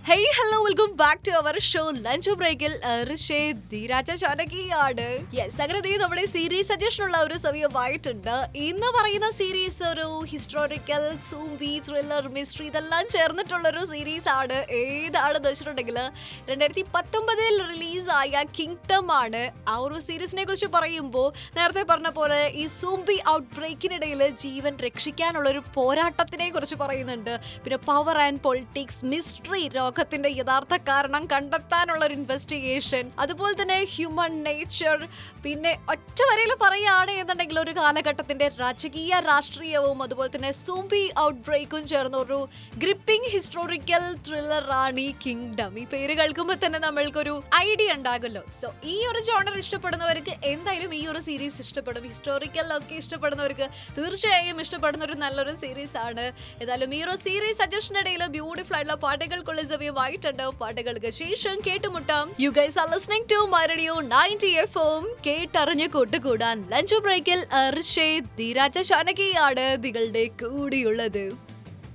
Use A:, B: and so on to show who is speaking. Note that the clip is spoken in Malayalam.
A: hey hello welcome back to our show lunch ബ്രേക്കിൽ ഋഷേ ധീരാജ ചാനകിയാണ് യെസ് അങ്ങനെ ദേ നമ്മുടെ സീരീസ് സജഷൻ ഉള്ള ഒരു സമയമായിട്ടുണ്ട് ഇന്ന് പറയുന്ന സീരീസ് ഒരു ഹിസ്റ്റോറിക്കൽ സൂംബി ത്രില്ലർ മിസ്റ്ററി ഇതെല്ലാം ചേർന്നിട്ടുള്ള ഒരു സീരീസ് ആണ് ഏതാണെന്ന് വെച്ചിട്ടുണ്ടെങ്കിൽ രണ്ടായിരത്തി പത്തൊമ്പതിൽ റിലീസായ കിങ്ഡം ആണ് ആ ഒരു സീരീസിനെ കുറിച്ച് പറയുമ്പോൾ നേരത്തെ പറഞ്ഞ പോലെ ഈ സൂംബി ഔട്ട് ബ്രേക്കിനിടയിൽ ജീവൻ രക്ഷിക്കാനുള്ള ഒരു പോരാട്ടത്തിനെ കുറിച്ച് പറയുന്നുണ്ട് പിന്നെ പവർ ആൻഡ് പൊളിറ്റിക്സ് മിസ്റ്ററി രോഗത്തിന്റെ യഥാർത്ഥ കാരണം കണ്ടെത്താനുള്ള ഒരു ഇൻവെസ്റ്റിഗേഷൻ അതുപോലെ തന്നെ ഹ്യൂമൻ നേച്ചർ പിന്നെ ഒറ്റ വരയിൽ പറയുകയാണ് എന്നുണ്ടെങ്കിൽ ഒരു കാലഘട്ടത്തിന്റെ രാജകീയ രാഷ്ട്രീയവും അതുപോലെ തന്നെ സൂംബി ഔട്ട് ബ്രേക്കും ചേർന്ന ഒരു ഗ്രിപ്പിംഗ് ഹിസ്റ്റോറിക്കൽ ത്രില്ലർ ആണ് ഈ കിങ്ഡം ഈ പേര് കേൾക്കുമ്പോൾ തന്നെ നമ്മൾക്കൊരു ഐഡിയ ഉണ്ടാകുമല്ലോ സോ ഈ ഒരു ജോണർ ഇഷ്ടപ്പെടുന്നവർക്ക് എന്തായാലും ഈ ഒരു സീരീസ് ഇഷ്ടപ്പെടും ഹിസ്റ്റോറിക്കൽ ഒക്കെ ഇഷ്ടപ്പെടുന്നവർക്ക് തീർച്ചയായും ഇഷ്ടപ്പെടുന്ന ഒരു നല്ലൊരു സീരീസ് ആണ് ഏതായാലും ഈ ഒരു സീരീസ് സജഷനിടയിൽ ബ്യൂട്ടിഫുൾ ആയിട്ടുള്ള പാട്ടുകൾക്കുള്ള സമയമായിട്ടുണ്ട് പാട്ടുകൾക്ക് ശേഷം കേട്ടുമുട്ടാം you guys are listening to my radio 90 എഫും കേട്ടറിഞ്ഞ് കൂട്ടുകൂടാൻ ലഞ്ച് ബ്രേക്കിൽ ഋഷേ ധീരാജ ശാനകിയാണ് നിങ്ങളുടെ കൂടിയുള്ളത്